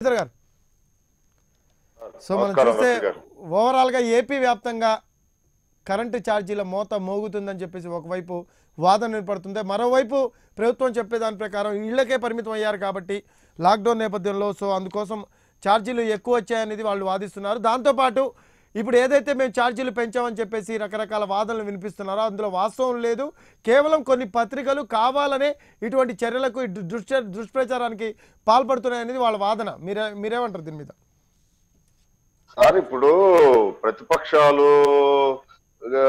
శ్రీధర్ గారు సో మనం నమస్కారం, చూస్తే రఫీ గారు. ఓవరాల్గా ఏపీ వ్యాప్తంగా కరెంటు ఛార్జీల మోత మోగుతుందని చెప్పేసి ఒకవైపు వాదన వినపడుతుంది మరోవైపు ప్రభుత్వం చెప్పే దాని ప్రకారం ఇళ్లకే పరిమితం అయ్యారు కాబట్టి లాక్డౌన్ నేపథ్యంలో సో అందుకోసం ఛార్జీలు ఎక్కువ వచ్చాయనేది వాళ్ళు వాదిస్తున్నారు దాంతోపాటు ఇప్పుడు ఏదైతే మేము ఛార్జీలు పెంచామని చెప్పేసి రకరకాల వాదనలు వినిపిస్తున్నారో అందులో వాస్తవం లేదు కేవలం కొన్ని పత్రికలు కావాలనే ఇటువంటి చర్యలకు ఈ దుష్ట దుష్ప్రచారానికి పాల్పడుతున్నాయనేది వాళ్ళ వాదన మీరే మీరేమంటారు దీని మీద సార్ ఇప్పుడు ప్రతిపక్షాలు ఆ,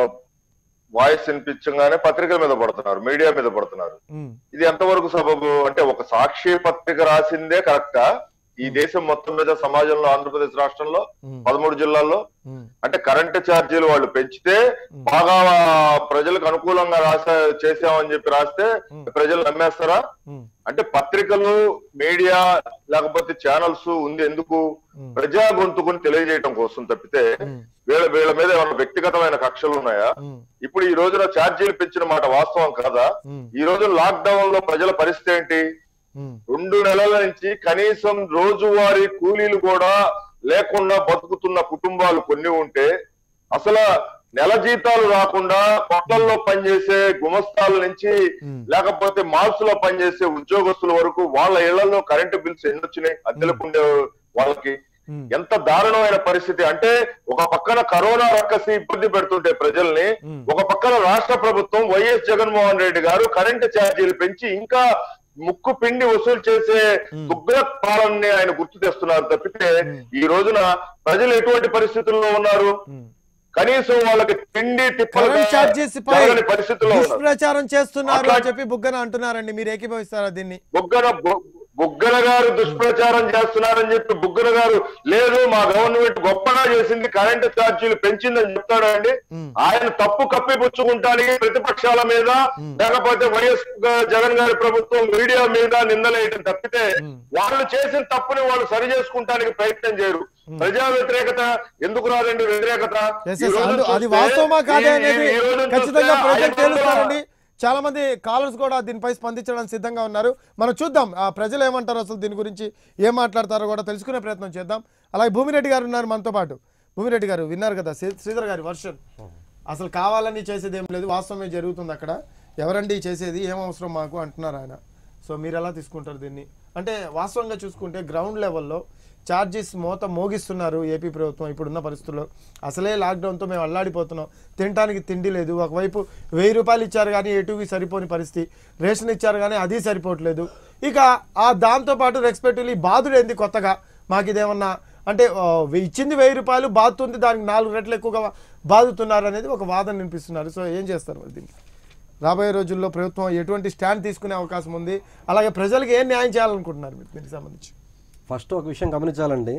వాయిస్ వినిపించగానే పత్రికల మీద పడుతున్నారు మీడియా మీద పడుతున్నారు ఉమ్, ఇది ఎంతవరకు సబబు అంటే ఒక సాక్షి పత్రిక రాసిందే కరెక్టా ఈ దేశం మొత్తం మీద సమాజంలో ఆంధ్రప్రదేశ్ రాష్ట్రంలో ఉమ్, పదమూడు జిల్లాల్లో ఉమ్, అంటే కరెంటు ఛార్జీలు వాళ్ళు పెంచితే బాగా ప్రజలకు అనుకూలంగా రాసా చేసామని చెప్పి రాస్తే ప్రజలు నమ్మేస్తారా ఉమ్, అంటే పత్రికలు మీడియా లేకపోతే ఛానల్స్ ఉంది ఎందుకు ఉమ్, ప్రజా గొంతుకుని తెలియజేయటం కోసం తప్పితే ఉమ్, వీళ్ళ వీళ్ళ మీద ఏమైనా వ్యక్తిగతమైన కక్షలు ఉన్నాయా ఉమ్, ఇప్పుడు ఈ రోజున ఛార్జీలు పెంచిన మాట వాస్తవం కాదా ఉమ్, ఈ రోజు లాక్డౌన్ లో ప్రజల పరిస్థితి ఏంటి ఉమ్, రెండు నెలల నుంచి కనీసం రోజువారీ కూలీలు కూడా లేకుండా బతుకుతున్న కుటుంబాలు కొన్ని ఉంటే అసలు నెల జీతాలు రాకుండా కొట్టల్లో పనిచేసే గుమస్తాల నుంచి ఉమ్, లేకపోతే మాల్స్ లో పనిచేసే ఉద్యోగస్తుల వరకు వాళ్ళ ఇళ్లలో కరెంటు బిల్స్ ఎన్ని వచ్చినాయి అద్దెలకు ఉండే వాళ్ళకి ఉమ్, ఎంత దారుణమైన పరిస్థితి అంటే ఒక పక్కన కరోనా రక్కసి ఇబ్బంది పెడుతుంటే ప్రజల్ని ఉమ్. ఒక పక్కన రాష్ట్ర ప్రభుత్వం వైఎస్ జగన్మోహన్ రెడ్డి గారు కరెంటు ఛార్జీలు పెంచి ఇంకా ముక్కు పిండి వసూలు చేసే దుగ్రత్ పాలనని ఆయన గుర్తు తెస్తున్నారు తప్పితే ఈ రోజున ప్రజలు ఎటువంటి పరిస్థితుల్లో ఉన్నారు ఉమ్. కనీసం వాళ్ళకి తిండి కరెంట్ ఛార్జెస్ పై తిప్పలని పరిస్థితుల్లో ఉన్నారు దుష్ప్రచారం చేస్తున్నారు అని అట్లా- చెప్పి బుగ్గన అంటున్నారండి మీరు ఏకీభవిస్తారా దీన్ని బుగ్గన బు- బుగ్గన గారు దుష్ప్రచారం చేస్తున్నారని చెప్పి బుగ్గన గారు లేదు మా గవర్నమెంట్ గొప్పగా చేసింది కరెంటు ఛార్జీలు పెంచిందని చెప్తాడు అండి ఉమ్. ఆయన తప్పు కప్పిపుచ్చుకుంటానికి ప్రతిపక్షాల మీద లేకపోతే వైఎస్ గా- జగన్ గారి ప్రభుత్వం మీడియా మీద నిందలేయటం తప్పితే వాళ్ళు చేసిన తప్పుని వాళ్ళు సరి చేసుకుంటానికి ప్రయత్నం చేయరు ప్రజా వ్యతిరేకత ఎందుకు రాదండి వ్యతిరేకత Yes, ఈ yes. రోజు అందు- అది చూస్తే- వాస్తవమా కాదే ఈ- అనేది ఈ రోజు ఖచ్చితంగా చూస్తే ప్రజలు ఐదు తేలుస్తారండి వందల- చాలా మంది కాలర్స్ కూడా దీనిపై స్పందించడానికి సిద్ధంగా ఉన్నారు మనం చూద్దాం ఆ ప్రజలు ఏమంటారు అసలు దీని గురించి ఏం మాట్లాడతారో కూడా తెలుసుకునే ప్రయత్నం చేద్దాం అలాగే భూమిరెడ్డి గారు ఉన్నారు మనతో పాటు భూమిరెడ్డి గారు విన్నారు కదా శ్రీ- శ్రీధర్ గారి వర్షన్ అసలు కావాలని చేసేది ఏం లేదు వాస్తవమే జరుగుతుంది అక్కడ ఎవరండి చేసేది ఏం అవసరం మాకు అంటున్నారు ఆయన సో మీరు ఎలా తీసుకుంటారు దీన్ని అంటే వాస్తవంగా చూసుకుంటే గ్రౌండ్ లెవెల్లో ఛార్జెస్ మోత మోగిస్తున్నారు ఏపీ ప్రభుత్వం ఇప్పుడున్న పరిస్థితుల్లో అసలే లాక్డౌన్తో మేము అల్లాడిపోతున్నాం తినడానికి తిండి లేదు ఒకవైపు వెయ్యి రూపాయలు ఇచ్చారు కానీ ఎటువి సరిపోని పరిస్థితి రేషన్ ఇచ్చారు కానీ అది సరిపోవట్లేదు ఇక ఆ దాంతోపాటు రెస్పెక్టివ్లీ బాధుడు ఏంది కొత్తగా మాకు ఇదేమన్నా అంటే ఆ, వె- ఇచ్చింది వెయ్యి రూపాయలు బాధుతుంది దానికి నాలుగు రెట్లు ఎక్కువగా బాధుతున్నారు అనేది ఒక వాదన వినిపిస్తున్నారు సో ఏం చేస్తారు మరి దీనికి రాబోయే రోజుల్లో ప్రభుత్వం ఎటువంటి స్టాండ్ తీసుకునే అవకాశం ఉంది అలాగే ప్రజలకు ఏం న్యాయం చేయాలనుకుంటున్నారు మీరు దీనికి సంబంధించి ఫస్ట్ ఒక విషయం గమనించాలండి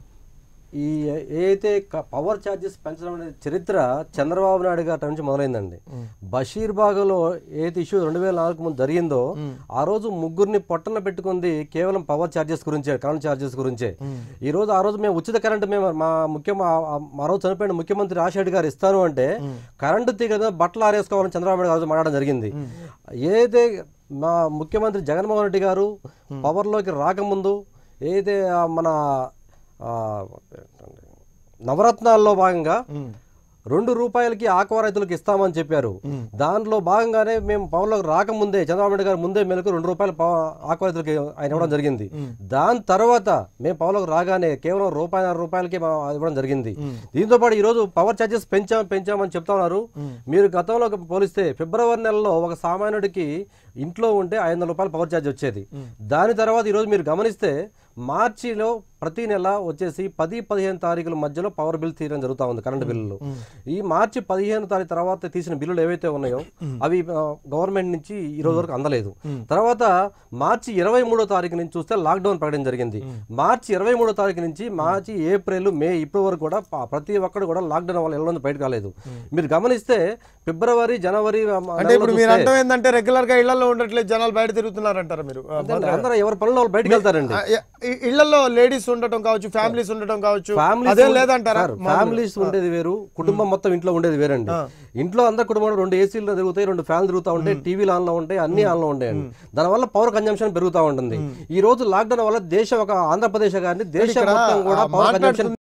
ఈ ఏదైతే క- పవర్ ఛార్జెస్ పెంచడం అనే చరిత్ర చంద్రబాబు నాయుడు గారి నుంచి మొదలైందండి బషీర్బాగ్లో ఏదైతే ఇష్యూ రెండు వేల నాలుగు ముందు జరిగిందో ఆ రోజు ముగ్గురిని పొట్టన పెట్టుకుంది కేవలం పవర్ ఛార్జెస్ గురించే కరెంట్ ఛార్జెస్ గురించే ఈ రోజు ఆ రోజు మేము ఉచిత కరెంట్ మేము మా ముఖ్య మా- మా రోజు చనిపోయిన ముఖ్యమంత్రి రాజశేఖర్ గారు ఇస్తాను అంటే కరెంటు తీగ మీద బట్టలు ఆరేసుకోవాలని చంద్రబాబు నాయుడు గారు మాట్లాడడం జరిగింది ఏదైతే మా ముఖ్యమంత్రి జగన్మోహన్ రెడ్డి గారు పవర్లోకి రాకముందు ఏదైతే ఆ మన ఆ, నవరత్నాల్లో భాగంగా రెండు రూపాయలకి ఆక్వా రైతులకు ఇస్తామని చెప్పారు దాంట్లో భాగంగానే మేము పవర్లోకి రాకముందే చంద్రబాబు నాయుడు గారు ముందే మేరకు రెండు రూపాయలు పవ- ఆక్వా రైతులకి ఆయన ఇవ్వడం జరిగింది దాని తర్వాత మేము పవర్లోకి రాగానే కేవలం రూపాయన్నర రూపాయలకి మా- ఇవ్వడం జరిగింది దీంతో పాటు ఈ రోజు పవర్ ఛార్జెస్ పెంచాం పెంచామని చెప్తా ఉన్నారు మీరు గతంలో పోలిస్తే ఫిబ్రవరి నెలలో ఒక సామాన్యుడికి ఇంట్లో ఉంటే ఐదు వందల రూపాయలు పవర్ ఛార్జ్ వచ్చేది దాని తర్వాత ఈరోజు మీరు గమనిస్తే మార్చిలో ప్రతి నెల వచ్చేసి పది పదిహేను తారీఖుల మధ్యలో పవర్ బిల్ తీయడం జరుగుతూ ఉంది కరెంట్ బిల్లులు ఈ మార్చి పదిహేను తారీఖు తర్వాత తీసిన బిల్లులు ఏవైతే ఉన్నాయో అవి గవర్నమెంట్ నుంచి ఈ రోజు వరకు అందలేదు తర్వాత మార్చి ఇరవై మూడో తారీఖు నుంచి చూస్తే లాక్డౌన్ ప్రకటన జరిగింది మార్చి ఇరవై మూడో తారీఖు నుంచి మార్చి ఏప్రిల్ మే ఇప్పటి వరకు కూడా ప- ప్రతి ఒక్కరు కూడా లాక్డౌన్ వల్ల ఇళ్ళ నుంచి బయటకు రాలేదు మీరు గమనిస్తే ఫిబ్రవరి జనవరి ఆ, అంటే నెలలో ఇప్పుడు మీరు చూస్తే- అంటాం ఏంటంటే రెగ్యులర్ గా ఇళ్లలో ఉండట్లేదు జనాలు బయట తిరుగుతున్నారంటారు మీరు ఆ, అందరూ ఎవరి పనుల్లో వాళ్ళు బయటకు వెళ్తారండి ఆ, ఇ- ఇళ్లలో లేడీస్ ఉండటం కావచ్చు ఫ్యామిలీస్ ఉండటం కావచ్చు ఫ్యామిలీస్ అదేం లేదంటారా సార్, ఫ్యామిలీస్ ఉండేది వేరు కుటుంబం మొత్తం ఇంట్లో ఉండేది వేరండి ఇంట్లో అందరు కుటుంబంలో రెండు ఏసీలు తిరుగుతాయి రెండు ఫ్యాన్లు తిరుగుతా ఉంటాయి టీవీలు ఆన్ లో ఉంటాయి అన్ని ఆన్ లో ఉంటాయండి దానివల్ల పవర్ కన్జంప్షన్ పెరుగుతా ఉంటుంది ఈ రోజు లాక్డౌన్ వల్ల దేశం ఒక ఆంధ్రప్రదేశ్ కానీ దేశం ఇక్కడ మొత్తం కూడా ఆ పవర్ మాట్లాడుతున్న కన్జంప్షన్